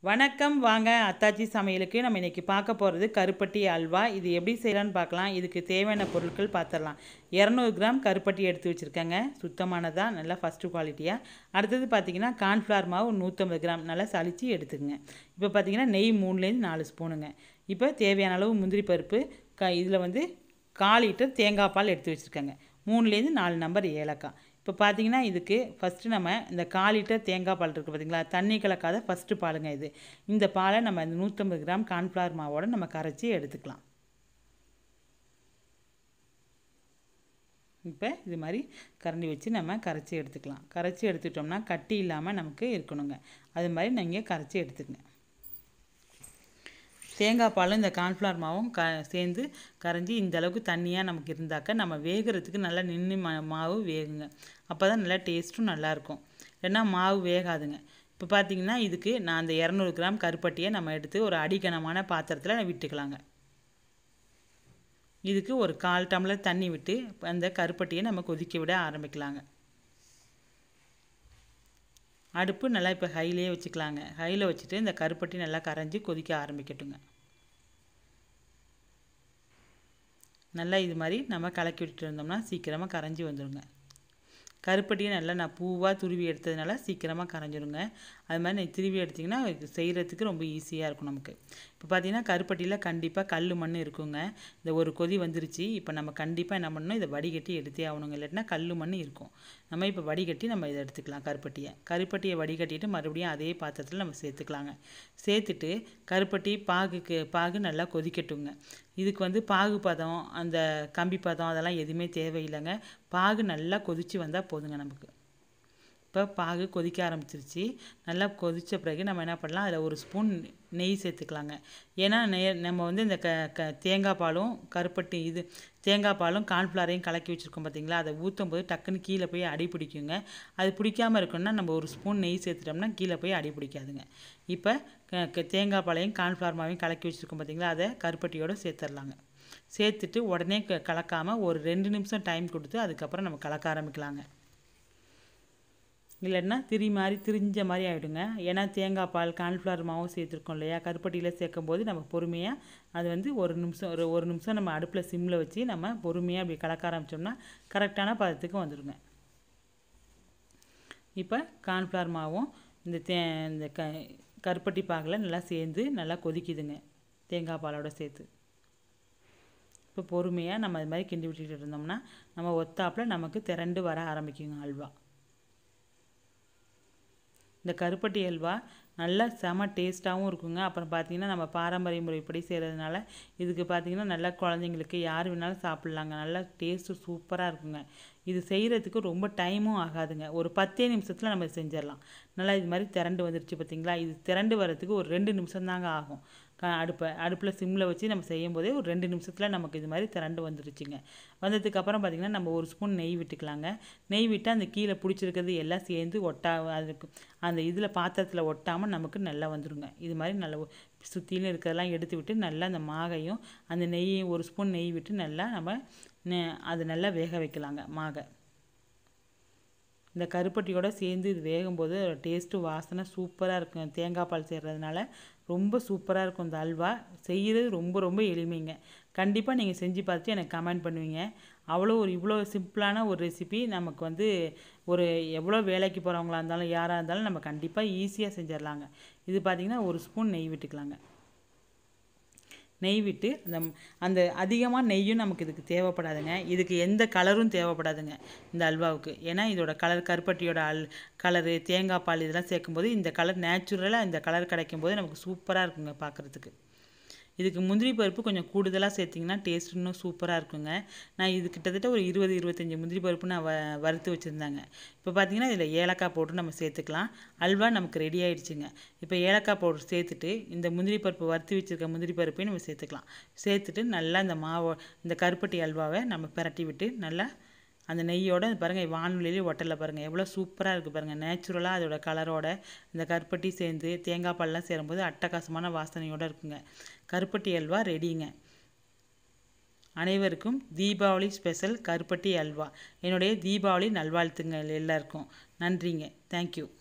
வணக்கம் வாங்க அத்தாச்சி சமையலுக்கு நம்ம இன்றைக்கி பார்க்க போகிறது கருப்பட்டி அல்வா இது எப்படி செய்யலான்னு பார்க்கலாம் இதுக்கு தேவையான பொருட்கள் பார்த்துடலாம் இரநூறு கிராம் கருப்பட்டி எடுத்து வச்சுருக்கேங்க சுத்தமானதாக நல்லா ஃபஸ்ட்டு குவாலிட்டியாக அடுத்தது பார்த்தீங்கன்னா கார்ன்ஃப்ளவர் மாவு நூற்றம்பது கிராம் நல்லா சலிச்சு எடுத்துக்கங்க இப்போ பார்த்தீங்கன்னா நெய் மூணுலேருந்து நாலு ஸ்பூனுங்க இப்போ தேவையான அளவு முந்திரி பருப்பு க இதில் வந்து கால் லிட்டர் தேங்காய் பால் எடுத்து வச்சுருக்கேங்க மூணுலேருந்து நாலு நம்பர் ஏலக்காய் இப்போ பார்த்தீங்கன்னா இதுக்கு ஃபஸ்ட்டு நம்ம இந்த கால் லிட்டர் தேங்காய் பால் இருக்குது பார்த்தீங்களா தண்ணி கலக்காத ஃபஸ்ட்டு பாலுங்க இது இந்த பாலை நம்ம இந்த நூற்றம்பது கிராம் கார்ன்ஃப்ளவர் மாவோட நம்ம கரைச்சி எடுத்துக்கலாம் இப்போ இது மாதிரி கரண்டி வச்சு நம்ம கரைச்சி எடுத்துக்கலாம் கரைச்சி எடுத்துட்டோம்னா கட்டி இல்லாமல் நமக்கு இருக்கணுங்க அது மாதிரி நீங்கள் கரைச்சி எடுத்துக்கங்க தேங்காய் பாலும் இந்த கார்ன்ஃப்ளவர் மாவும் க சேர்ந்து கரைஞ்சி இந்த அளவுக்கு தண்ணியாக நமக்கு இருந்தாக்க நம்ம வேகிறதுக்கு நல்லா நின்று மா மாவு வேகுங்க அப்போ தான் நல்லா டேஸ்ட்டும் நல்லாயிருக்கும் இல்லைன்னா மாவு வேகாதுங்க இப்போ பார்த்தீங்கன்னா இதுக்கு நான் அந்த இரநூறு கிராம் கருப்பட்டியை நம்ம எடுத்து ஒரு அடிக்கனமான பாத்திரத்தில் விட்டுக்கலாங்க இதுக்கு ஒரு கால் டம்ளர் தண்ணி விட்டு அந்த கருப்பட்டியை நம்ம கொதிக்க விட ஆரம்பிக்கலாங்க அடுப்பு நல்லா இப்போ ஹையிலே வச்சுக்கலாங்க ஹையில் வச்சுட்டு இந்த கருப்பட்டி நல்லா கரைஞ்சி கொதிக்க ஆரம்பிக்கட்டுங்க நல்லா இது மாதிரி நம்ம கலக்கி விட்டுட்டு இருந்தோம்னா சீக்கிரமாக கரைஞ்சி வந்துடுங்க கருப்பட்டியை நல்லா நான் பூவாக துருவி எடுத்ததுனால சீக்கிரமாக கரைஞ்சிருங்க அது மாதிரி நீ துருவி எடுத்திங்கன்னா செய்கிறதுக்கு ரொம்ப ஈஸியாக இருக்கும் நமக்கு இப்போ பார்த்தீங்கன்னா கருப்பட்டியில் கண்டிப்பாக கல் மண் இருக்குங்க இந்த ஒரு கொதி வந்துருச்சு இப்போ நம்ம கண்டிப்பாக என்ன பண்ணணும் இதை வடிகட்டி எடுத்தே ஆகணுங்க இல்லாட்டினா கல் மண் இருக்கும் நம்ம இப்போ வடிகட்டி நம்ம இதை எடுத்துக்கலாம் கருப்பட்டியை கருப்பட்டியை வடிகட்டிட்டு மறுபடியும் அதே பாத்திரத்தில் நம்ம சேர்த்துக்கலாங்க சேர்த்துட்டு கருப்பட்டி பாகுக்கு பாகு நல்லா கொதிக்கட்டுங்க இதுக்கு வந்து பாகு பதம் அந்த கம்பி பதம் அதெல்லாம் எதுவுமே தேவையில்லைங்க பாகு நல்லா கொதித்து வந்தால் போதுங்க நமக்கு இப்போ பாகு கொதிக்க ஆரம்பிச்சிருச்சு நல்லா கொதித்த பிறகு நம்ம என்ன பண்ணலாம் அதில் ஒரு ஸ்பூன் நெய் சேர்த்துக்கலாங்க ஏன்னா நெய் நம்ம வந்து இந்த க க தேங்காய் பாலும் கருப்பட்டி இது தேங்காய் பாலும் கார்ன்ஃப்ளவரையும் கலக்கி வச்சுருக்கோம் பார்த்தீங்களா அதை ஊற்றும் போது டக்குன்னு கீழே போய் அடி பிடிக்குங்க அது பிடிக்காமல் இருக்கணும்னா நம்ம ஒரு ஸ்பூன் நெய் சேர்த்துட்டோம்னா கீழே போய் அடி பிடிக்காதுங்க இப்போ தேங்காய் பாலையும் கார்ன்ஃப்ளவர் மாவையும் கலக்கி வச்சுருக்கோம் பார்த்தீங்களா அதை கருப்பட்டியோடு சேர்த்துடலாங்க சேர்த்துட்டு உடனே க கலக்காமல் ஒரு ரெண்டு நிமிஷம் டைம் கொடுத்து அதுக்கப்புறம் நம்ம கலக்க ஆரம்பிக்கலாங்க இல்லைன்னா திரி மாதிரி திரிஞ்ச மாதிரி ஆகிடுங்க ஏன்னா தேங்காய் பால் கார்ன்ஃப்ளவர் மாவும் சேர்த்துருக்கோம் இல்லையா கருப்பட்டியில் சேர்க்கும் போது நம்ம பொறுமையாக அது வந்து ஒரு நிமிஷம் ஒரு ஒரு நிமிஷம் நம்ம அடுப்பில் சிம்மில் வச்சு நம்ம பொறுமையாக அப்படி கலக்க ஆரம்பித்தோம்னா கரெக்டான பதத்துக்கு வந்துடுங்க இப்போ கார்ன்ஃப்ளவர் மாவும் இந்த தே இந்த க கருப்பட்டி பாகில் நல்லா சேர்ந்து நல்லா கொதிக்குதுங்க தேங்காய் பாலோட சேர்த்து இப்போ பொறுமையாக நம்ம அது மாதிரி கிண்டி விட்டுட்டு இருந்தோம்னா நம்ம ஒத்தாப்பில் நமக்கு திரண்டு வர ஆரம்பிக்குங்க அல்வா இந்த கருப்பட்டி அல்வா நல்லா செம டேஸ்ட்டாகவும் இருக்குங்க அப்புறம் பார்த்திங்கன்னா நம்ம பாரம்பரிய முறைப்படி செய்கிறதுனால இதுக்கு பார்த்திங்கன்னா நல்லா குழந்தைங்களுக்கு யார் வேணாலும் சாப்பிட்லாங்க நல்லா டேஸ்ட்டு சூப்பராக இருக்குங்க இது செய்கிறதுக்கு ரொம்ப டைமும் ஆகாதுங்க ஒரு பத்தே நிமிஷத்தில் நம்ம செஞ்சிடலாம் நல்லா இது மாதிரி திரண்டு வந்துருச்சு பார்த்திங்களா இது திரண்டு வரதுக்கு ஒரு ரெண்டு நிமிஷம் தாங்க ஆகும் க அடுப்பை அடுப்பில் சிம்மில் வச்சு நம்ம செய்யும் போதே ஒரு ரெண்டு நிமிஷத்தில் நமக்கு இது மாதிரி திரண்டு வந்துருச்சுங்க வந்ததுக்கப்புறம் பார்த்திங்கன்னா நம்ம ஒரு ஸ்பூன் நெய் விட்டுக்கலாங்க நெய் விட்டு அந்த கீழே பிடிச்சிருக்கிறது எல்லாம் சேர்ந்து ஒட்டா அதுக்கு அந்த இதில் பாத்திரத்தில் ஒட்டாமல் நமக்கு நல்லா வந்துடுங்க இது மாதிரி நல்லா சுற்றிலும் இருக்கிறதெல்லாம் எடுத்து விட்டு நல்லா அந்த மாகையும் அந்த நெய்யையும் ஒரு ஸ்பூன் நெய் விட்டு நல்லா நம்ம அது நல்லா வேக வைக்கலாங்க மாகை இந்த கருப்பட்டியோடு சேர்ந்து இது வேகும்போது டேஸ்ட்டு வாசனை சூப்பராக இருக்கும் தேங்காய் பால் செய்கிறதுனால ரொம்ப சூப்பராக இருக்கும் இந்த அல்வா செய்கிறது ரொம்ப ரொம்ப எளிமைங்க கண்டிப்பாக நீங்கள் செஞ்சு பார்த்துட்டு எனக்கு கமெண்ட் பண்ணுவீங்க அவ்வளோ ஒரு இவ்வளோ சிம்பிளான ஒரு ரெசிபி நமக்கு வந்து ஒரு எவ்வளோ வேலைக்கு போகிறவங்களா இருந்தாலும் யாராக இருந்தாலும் நம்ம கண்டிப்பாக ஈஸியாக செஞ்சிடலாங்க இது பார்த்திங்கன்னா ஒரு ஸ்பூன் நெய் விட்டுக்கலாங்க நெய் விட்டு அந்த அந்த அதிகமாக நெய்யும் நமக்கு இதுக்கு தேவைப்படாதுங்க இதுக்கு எந்த கலரும் தேவைப்படாதுங்க இந்த அல்வாவுக்கு ஏன்னா இதோட கலர் கருப்பட்டியோட அல் கலரு தேங்காய் பால் இதெல்லாம் சேர்க்கும்போது இந்த கலர் நேச்சுரலாக இந்த கலர் கிடைக்கும் போது நமக்கு சூப்பராக இருக்குங்க பார்க்குறதுக்கு இதுக்கு முந்திரி பருப்பு கொஞ்சம் கூடுதலாக சேர்த்திங்கன்னா டேஸ்ட் இன்னும் சூப்பராக இருக்குங்க நான் இது கிட்டத்தட்ட ஒரு இருபது இருபத்தஞ்சி முந்திரி பருப்பு நான் வ வறுத்து வச்சுருந்தாங்க இப்போ பார்த்தீங்கன்னா இதில் ஏலக்காய் போட்டு நம்ம சேர்த்துக்கலாம் அல்வா நமக்கு ரெடி ஆகிடுச்சுங்க இப்போ ஏலக்காய் பவுடர் சேர்த்துட்டு இந்த முந்திரி பருப்பு வறுத்து வச்சுருக்க முந்திரி பருப்பையும் நம்ம சேர்த்துக்கலாம் சேர்த்துட்டு நல்லா இந்த மாவை இந்த கருப்பட்டி அல்வாவை நம்ம பிரட்டி விட்டு நல்லா அந்த நெய்யோட பாருங்கள் வானொலியிலே ஒட்டலை பாருங்கள் எவ்வளோ சூப்பராக இருக்குது பாருங்கள் நேச்சுரலாக அதோட கலரோட இந்த கருப்பட்டி சேர்ந்து தேங்காய் பால்லாம் சேரும்போது அட்டகாசமான வாசனையோடு இருக்குங்க கருப்பட்டி அல்வா ரெடிங்க அனைவருக்கும் தீபாவளி ஸ்பெஷல் கருப்பட்டி அல்வா என்னுடைய தீபாவளி நல்வாழ்த்துங்கள் எல்லாருக்கும் நன்றிங்க தேங்க்யூ